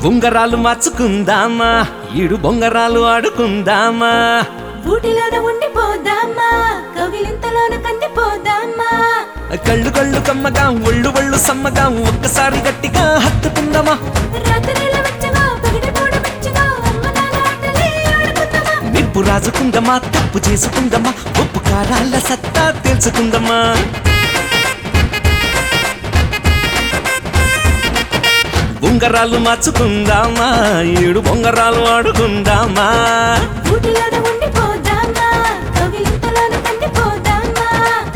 ఉంగరాలు మార్చుకుందామా ఈడు బొంగరాలు ఆడుకుందామా ఊటిలోన ఉండిపోదామా కవిలింతలోన కందిపోదామా కళ్ళు కళ్ళు కమ్మగా ఒళ్ళు ఒళ్ళు సమ్మగా ఒక్కసారి గట్టిగా హత్తుకుందామా రాత్రిలో వచ్చవా పగిడి పూడ వచ్చవా అమ్మ నాన్న ఆటలే ఆడుకుందామా నిప్పు రాజుకుందమా తప్పు చేసుకుందమా ఉప్పు కారాల సత్తా తెలుసుకుందమా ఉంగరాలు మార్చుకుందామా ఈడు బొంగరాలు ఆడుకుందామా ఊటిలోన ఉండిపోదామా కవిలింతలోన కందిపోదామా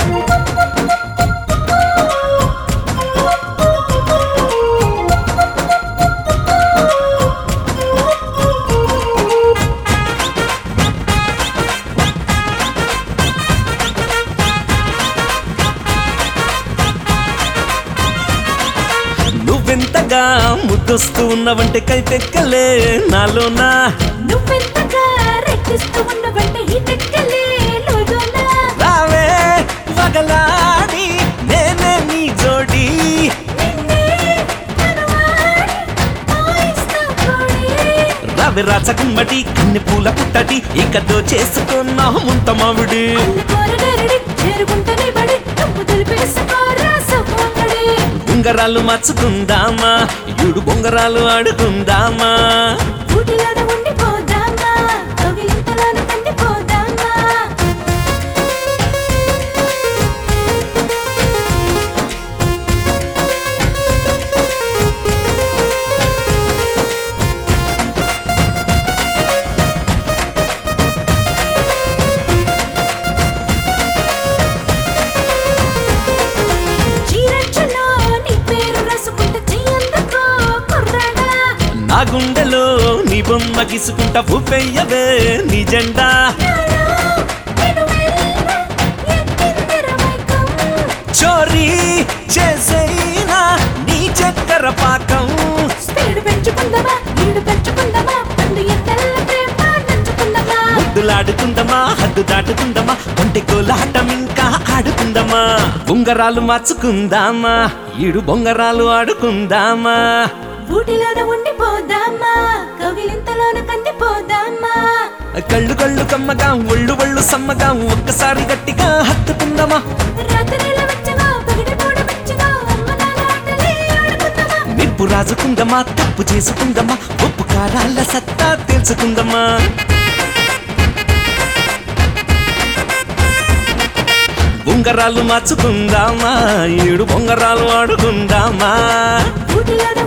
నువ్వెంతగా ముద్దొస్తూ ఉన్నవంటే కైపెక్కలే నాలోనా నువ్వెంతగా రెక్కిస్తూ ఉన్నవంటే ఈ తెక్కలే లోజోనా రావే వగలాడి నేనే నీ జోడి నిన్నే కనువాడి ఆయిస్తా కోడి రవి రాచకుమ్మటి కన్ని పూల పుట్టటి ఇకతో చేసుకున్నా ముంత మామిడి కోరగరడి చేరుకుంటనే బడి తప్పు తెలిపేసుకోరా సపోంగడి ఉంగరాలు మార్చుకుందామా ఇడు బొంగరాలు ఆడుకుందామా ఊటిలోన ఉండిపోదామా కవిలింతలోన కందిపోదామా చీరచ్చులో నీ పేరు రాసుకుంటే చెయ్యందుకో కుర్రాడా నా గుండెలో నీ బొమ్మ గీసుకుంటా ఊపెయ్యవే నీ జెండా నాలో నేను వెళ్ళ ఎత్తిందిర మైకం చోరీ చేసైనా నీ చక్కెర పాకం స్పీడ్ పెంచుకుందామా ఈడు పెంచుకుందామా అందు ఎంతల్ల ప్రేమ నంచుకుందామా ముద్దులాడుకుందామా హద్దు దాటుకుందామా ఒంటి కోలాటం ఇంకా ఆడుకుందామా ఉంగరాలు మార్చుకుందామా ఈడు బొంగరాలు ఆడుకుందామా ఊటిలోన ఉండిపోదామా కవిలింతలోన కందిపోదామా కళ్ళు కళ్ళు కమ్మగా ఒళ్ళు ఒళ్ళు సమ్మగా ఒక్కసారి గట్టిగా హత్తుకుందామా రాత్రిలో వచ్చవా పగిడి పూడ వచ్చవా అమ్మ నాన్న ఆటలే ఆడుకుందామా నిప్పు రాజుకుందమా తప్పు చేసుకుందమా ఉప్పు కారాల సత్తా తెలుసుకుందమా ఉంగరాలు మార్చుకుందామా ఏడు బొంగరాలు ఆడుకుందామా ఊటిలోన